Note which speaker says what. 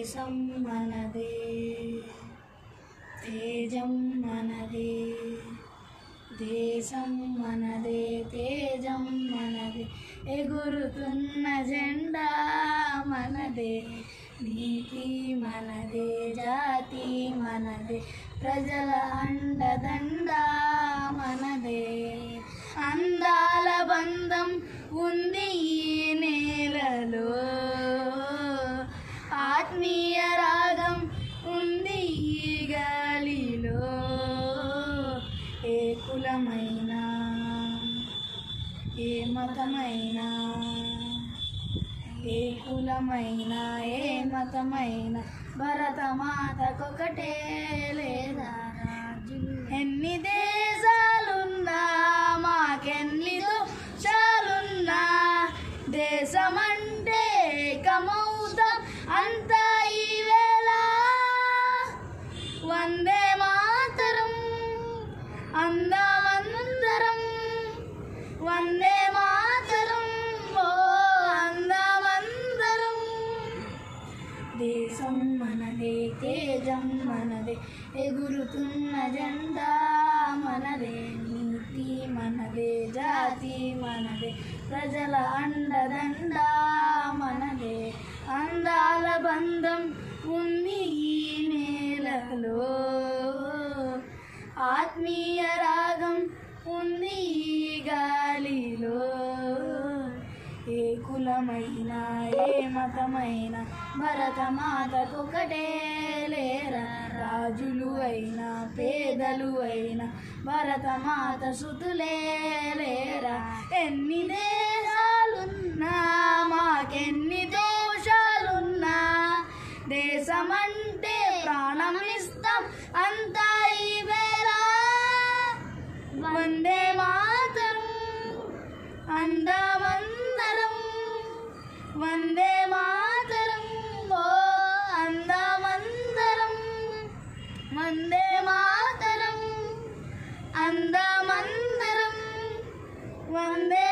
Speaker 1: దేశం మనదే తేజం మనదే దేశం మనదే తేజం మనదే ఎగురుతున్న జెండా మనదే నీతి మనదే జాతి మనదే ప్రజల అండదండ మనదే అందాల బంధం ఉంది ఈ నేలలో ఆత్మీయ రాగం ఉంది ఈ గాలిలో ఏ కులమైనా ఏ మతమైనా ఏ కులమైనా ఏ మతమైనా భరతమాతకొకటే లేదా రాజులు ఎన్ని దేశాలున్నా మాకెన్ని దోషాలున్నా దేశమంటే ఏకమౌతాం అంతా ఈ వేళ వందే మాతరం అందమందరం వందే మాతరం ఓ అందమందరం దేశం మనదే తేజం మనదే ఎగురుతున్న జెండా మనదే నీతి మనదే జాతి మనదే ప్రజల అండదండ మనదే అందాల బంధం ఉంది ఈ నేలలో ఆత్మీయ రాగం ఉంది ఈ గాలిలో ఏ కులమైనా ఏ మతమైనా భరతమాతకొకటే లేరా రాజులు అయినా పేదలు అయినా భరతమాత సుతులే లేరా ఎన్ని దేశాలున్నా మాకెన్ని దోషాలున్నా దేశమంటే ప్రాణమిస్తాం అంతా ఈ వేళ వందే మాతరం అందమందరం వందే మాతరం ఓ అందమందరం వందే మాతరం అందమందరం వందే